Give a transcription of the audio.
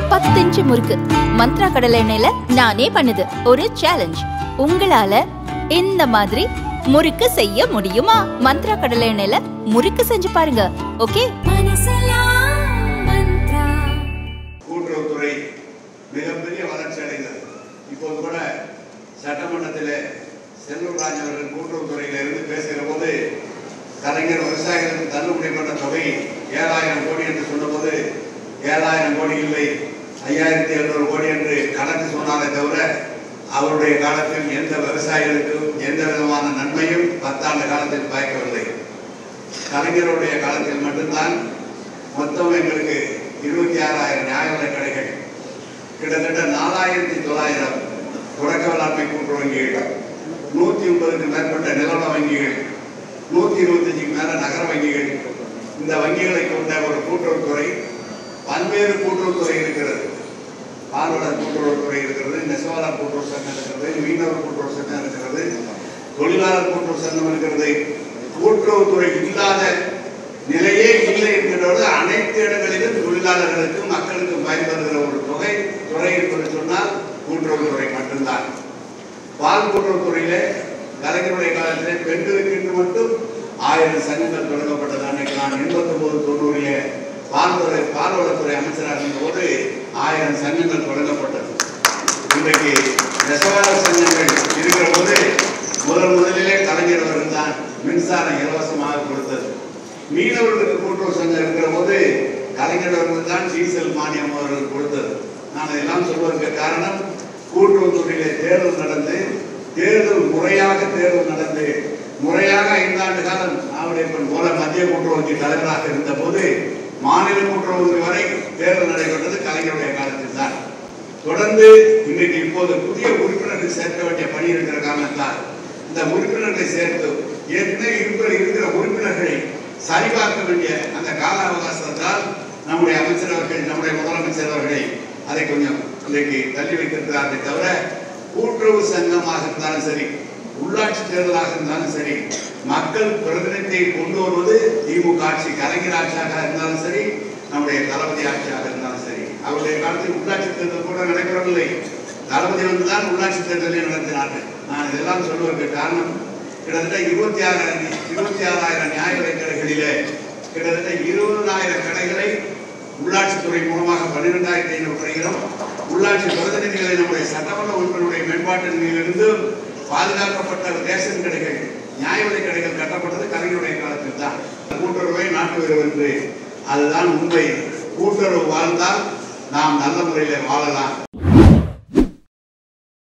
பத்து இன்ச்சு முறுக்கு மந்த்ரா கடலை எண்ணெயில நானே பண்ணுது ஒரு சேலஞ்ச் உங்களால இந்த மாதிரி முறுக்கு செய்ய முடியுமா மந்த்ரா கடலை எண்ணெயில முறுக்கு செஞ்சு பாருங்க ஓகே கூட்டுறவுத்துறை மிகப்பெரிய வளர்ச்சி அடைந்தது இப்போது கூட சட்டமன்றத்தில் செல்லூர் ராஜ் அவர்கள் கூட்டுறவுத்துறையில இருந்து பேசுகிற போது கலைஞர் விவசாயிகளுக்கு தள்ளுபடி பண்ண தொகை ஏழாயிரம் கோடி என்று சொன்னபோது ஏழாயிரம் கோடி இல்லை ஐயாயிரத்தி எழுநூறு கோடி என்று கணக்கு சொன்னாரே தவிர அவருடைய காலத்தில் எந்த விவசாயிகளுக்கும் எந்த விதமான நன்மையும் பத்தாண்டு காலத்தில் பயக்கவில்லை கலைஞருடைய காலத்தில் மட்டும்தான் மொத்தம் எங்களுக்கு இருபத்தி ஆறாயிரம் நியாய விலைக் கடைகள் கிட்டத்தட்ட நாலாயிரத்தி தொள்ளாயிரம் தொடக்க வேளாண்மை கூட்டுறவு வங்கிகள் நூத்தி முப்பதுக்கு மேற்பட்ட நிலவர வங்கிகள் நூத்தி இருபத்தஞ்சுக்கு மேல நகர வங்கிகள் இந்த வங்கிகளை கொண்ட ஒரு கூட்டுறவுத்துறை பல்வேறு கூட்டுறவுத்துறை இருக்கிறது பால்வளர் கூட்டுறவுத்துறை இருக்கிறது நெசவாளர் கூட்டுறவு சங்கம் இருக்கிறது மீனவர் கூட்டுறவு சங்கம் இருக்கிறது தொழிலாளர் கூட்டுறவு சங்கம் இருக்கிறது கூட்டுறவுத்துறை இல்லாத நிலையே இல்லை என்கிறோடு அனைத்து இடங்களிலும் தொழிலாளர்களுக்கும் மக்களுக்கும் பயன்படுகிற ஒரு தொகை துறை என்பது சொன்னால் கூட்டுறவுத்துறை மட்டும்தான் பால் கூட்டுறவுத்துறையிலே கலைஞருடைய காலத்திலே பெண்களுக்கு என்று மட்டும் ஆயிரம் சங்கங்கள் தொடங்கப்பட்டது அன்னைக்கு நான் எண்பத்தி ஒன்பது தொண்ணூறிலே பால்துறை பால்வளத்துறை அமைச்சராக இருந்தபோது ஆயிரம் சங்கங்கள் தொடங்கப்பட்டது இன்றைக்கு நெசவாளர் சங்கங்கள் இருக்கிற போது முதல் முதலிலே கலைஞர் அவர்கள் தான் மின்சாரம் இலவசமாக கொடுத்தது மீனவர்களுக்கு கூட்டுறவு சங்கம் இருக்கிற போது கலைஞர் அவர்கள் தான் டீசல் மானியம் அவர்கள் கொடுத்தது நான் இதெல்லாம் சொல்வதற்கு காரணம் கூட்டுறவுத்துறையிலே தேர்தல் நடந்து தேர்தல் முறையாக தேர்தல் நடந்து முறையாக ஐந்தாண்டு காலம் நாவடைப்பன் போல மத்திய கூட்டுறவு வங்கி தலைவராக இருந்த போது மாநில கூட்டுறவு வங்கி வரை தேர்தல் நடைபெற்றது கலைஞருடைய காலத்தில் தான் தொடர்ந்து இன்றைக்கு இப்போது புதிய உறுப்பினர்கள் சேர்க்க வேண்டிய பணி இருக்கிற காரணத்தால் இந்த உறுப்பினர்களை சேர்த்து ஏற்கனவே இருக்கிற இருக்கிற உறுப்பினர்களை சரிபார்க்க வேண்டிய அந்த கால அவகாசத்தால் நம்முடைய அமைச்சர் அவர்கள் நம்முடைய முதலமைச்சர் அவர்களை அதை கொஞ்சம் இன்றைக்கு தள்ளி வைத்திருக்கிறார்களே தவிர கூட்டுறவு சங்கமாக இருந்தாலும் சரி உள்ளாட்சி தேர்தலாக இருந்தாலும் சரி மக்கள் பிரதிநிதியை கொண்டு வருவது திமுக ஆட்சி கலைஞர் ஆட்சியாக இருந்தாலும் சரி நம்முடைய தளபதி ஆட்சியாக இருந்தாலும் சரி அவருடைய காலத்தில் உள்ளாட்சி தேர்தல் கூட நடைபெறவில்லை தளபதி வந்துதான் உள்ளாட்சி தேர்தலை நடத்தினார்கள் நான் இதெல்லாம் சொல்வதற்கு காரணம் கிட்டத்தட்ட இருபத்தி ஆறாயிரம் இருபத்தி ஆறாயிரம் நியாய விலைக் கடைகளிலே கிட்டத்தட்ட இருபதாயிரம் கடைகளை உள்ளாட்சித்துறை மூலமாக பன்னிரெண்டாயிரத்தி ஐநூறு கிடைக்கிறோம் உள்ளாட்சி பிரதிநிதிகளை நம்முடைய சட்டமன்ற உறுப்பினருடைய மேம்பாட்டு நிதியிலிருந்து பாதுகாக்கப்பட்ட ரேஷன் கடைகள் நியாய விலைக் கடைகள் கட்டப்பட்டது கலைஞருடைய காலத்தில் தான் கூட்டுறவை நாட்டு உறவு என்று அதுதான் உண்மை கூட்டுறவு வாழ்ந்தால் நாம் நல்ல முறையில் வாழலாம்